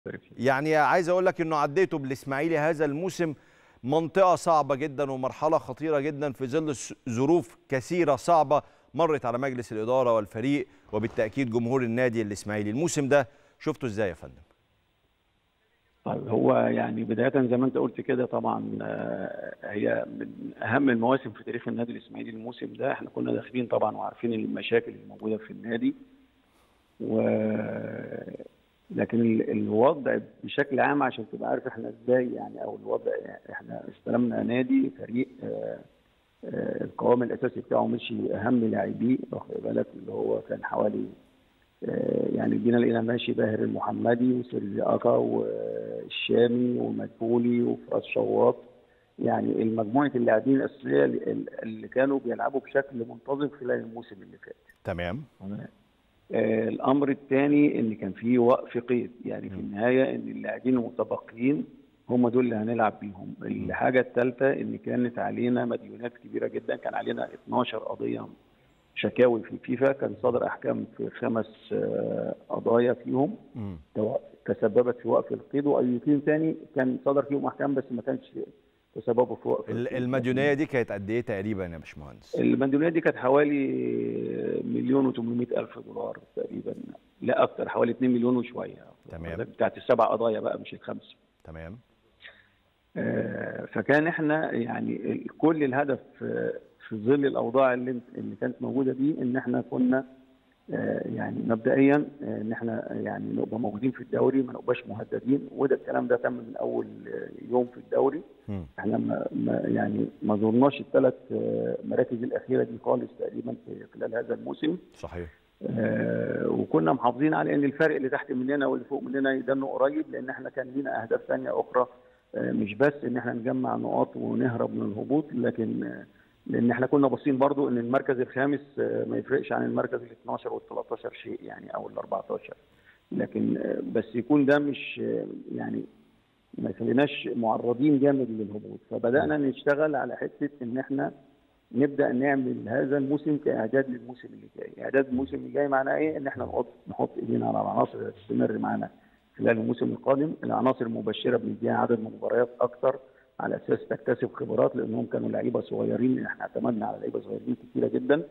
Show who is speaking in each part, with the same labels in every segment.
Speaker 1: يعني عايز اقول لك انه عديته بالاسماعيلي هذا الموسم منطقه صعبه جدا ومرحله خطيره جدا في ظل ظروف كثيره صعبه مرت على مجلس الاداره والفريق وبالتاكيد جمهور النادي الاسماعيلي الموسم ده شفته ازاي يا فندم
Speaker 2: طيب هو يعني بداية زي ما انت قلت كده طبعا هي من اهم المواسم في تاريخ النادي الاسماعيلي الموسم ده احنا كنا داخلين طبعا وعارفين المشاكل اللي موجودة في النادي و لكن الوضع بشكل عام عشان تبقى عارف احنا ازاي يعني او الوضع يعني احنا استلمنا نادي فريق القوام الاساسي بتاعه مشي اهم لاعبيه واخد بالك اللي هو كان حوالي يعني جينا لقينا ماشي باهر المحمدي وسيرجي اكا والشامي ومدبولي وفراس شواط يعني المجموعه اللاعبين الاساسيه اللي كانوا بيلعبوا بشكل منتظم خلال الموسم اللي فات.
Speaker 1: تمام.
Speaker 2: آه الامر الثاني ان كان في وقف قيد يعني في النهايه ان اللاعبين المتبقيين هم دول اللي هنلعب بيهم. الحاجه الثالثه ان كانت علينا مديونات كبيره جدا كان علينا 12 قضيه شكاوي في الفيفا كان صدر احكام في خمس قضايا فيهم تسببت في وقف القيد وايتين ثاني كان صدر فيهم احكام بس ما كانش تسببوا في وقف
Speaker 1: المديونيه دي كانت قد ايه تقريبا يا باشمهندس؟
Speaker 2: المديونيه دي كانت حوالي مليون و800 الف دولار تقريبا لا اكتر حوالي 2 مليون وشويه
Speaker 1: تمام
Speaker 2: بتاعت السبع قضايا بقى مش الخمسه
Speaker 1: تمام
Speaker 2: آه فكان احنا يعني كل الهدف في ظل الاوضاع اللي اللي كانت موجوده دي ان احنا كنا يعني مبدئيا ان احنا يعني نبقى موجودين في الدوري ما نبقاش مهددين وده الكلام ده تم من اول يوم في الدوري م. احنا ما يعني ما زرناش الثلاث مراكز الاخيره دي خالص تقريبا في خلال هذا الموسم
Speaker 1: صحيح
Speaker 2: آه وكنا محافظين على ان الفرق اللي تحت مننا واللي فوق مننا يدنوا قريب لان احنا كان لينا اهداف ثانيه اخرى آه مش بس ان احنا نجمع نقاط ونهرب من الهبوط لكن آه لان احنا كنا باصين برضو ان المركز الخامس ما يفرقش عن المركز ال 12 وال 13 شيء يعني او ال 14 لكن بس يكون ده مش يعني ما يخليناش معرضين جامد للهبوط فبدانا نشتغل على حته ان احنا نبدا نعمل هذا الموسم كاعداد للموسم اللي جاي، اعداد الموسم اللي جاي معناه ايه؟ ان احنا نحط نحط ايدينا على العناصر اللي تستمر معانا خلال الموسم القادم، العناصر المبشره بنديها عدد مباريات اكثر على اساس تكتسب خبرات لانهم كانوا لعيبه صغيرين احنا اعتمدنا على لعيبه صغيرين كثيره جدا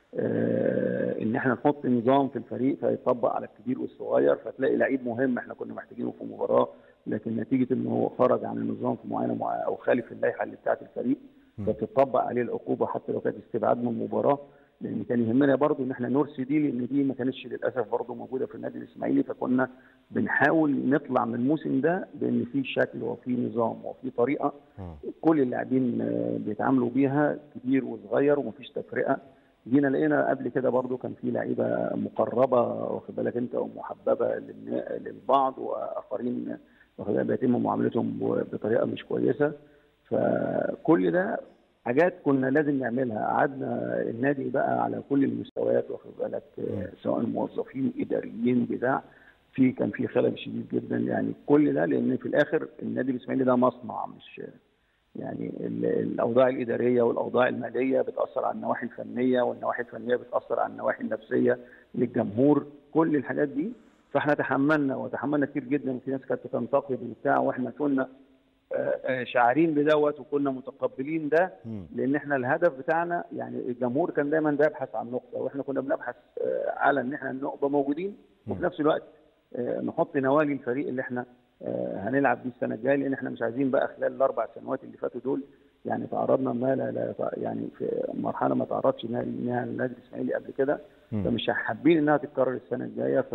Speaker 2: آه ان احنا نحط نظام في الفريق فيطبق على الكبير والصغير فتلاقي لعيب مهم احنا كنا محتاجينه في مباراه لكن نتيجه ان هو خرج عن النظام في معينه مع او خالف اللائحه اللي بتاعت الفريق فتطبق عليه العقوبه حتى لو كانت استبعاد من المباراه لان كان يهمنا برضو ان احنا نرسي دي لان دي ما كانتش للاسف برضو موجوده في النادي الاسماعيلي فكنا بنحاول نطلع من الموسم ده بان في شكل وفي نظام وفي طريقه كل اللاعبين بيتعاملوا بيها كبير وصغير ومفيش تفرقه جينا لقينا قبل كده برضو كان في لعيبه مقربه واخد بالك انت ومحببه للبعض واخرين واخد بالك بيتم معاملتهم بطريقه مش كويسه فكل ده حاجات كنا لازم نعملها قعدنا النادي بقى على كل المستويات واخد بالك سواء موظفين اداريين بتاع في كان في خلل شديد جدا يعني كل ده لان في الاخر النادي الاسماعيلي ده مصنع مش يعني الاوضاع الاداريه والاوضاع الماليه بتاثر على النواحي الفنيه والنواحي الفنيه بتاثر على النواحي النفسيه للجمهور كل الحاجات دي فاحنا تحملنا وتحملنا كتير جدا في ناس كانت تنتقد وبتاع واحنا كنا شاعرين بدوت وكنا متقبلين ده لان احنا الهدف بتاعنا يعني الجمهور كان دايما بيبحث عن نقطه واحنا كنا بنبحث على ان احنا نبقى موجودين وفي نفس الوقت نحط نوالي الفريق اللي احنا هنلعب بيه السنه الجايه لان احنا مش عايزين بقى خلال الاربع سنوات اللي فاتوا دول يعني تعرضنا ما لا, لا يعني في مرحله ما تعرضش انها النادي الاسماعيلي قبل كده فمش حابين انها تتكرر السنه الجايه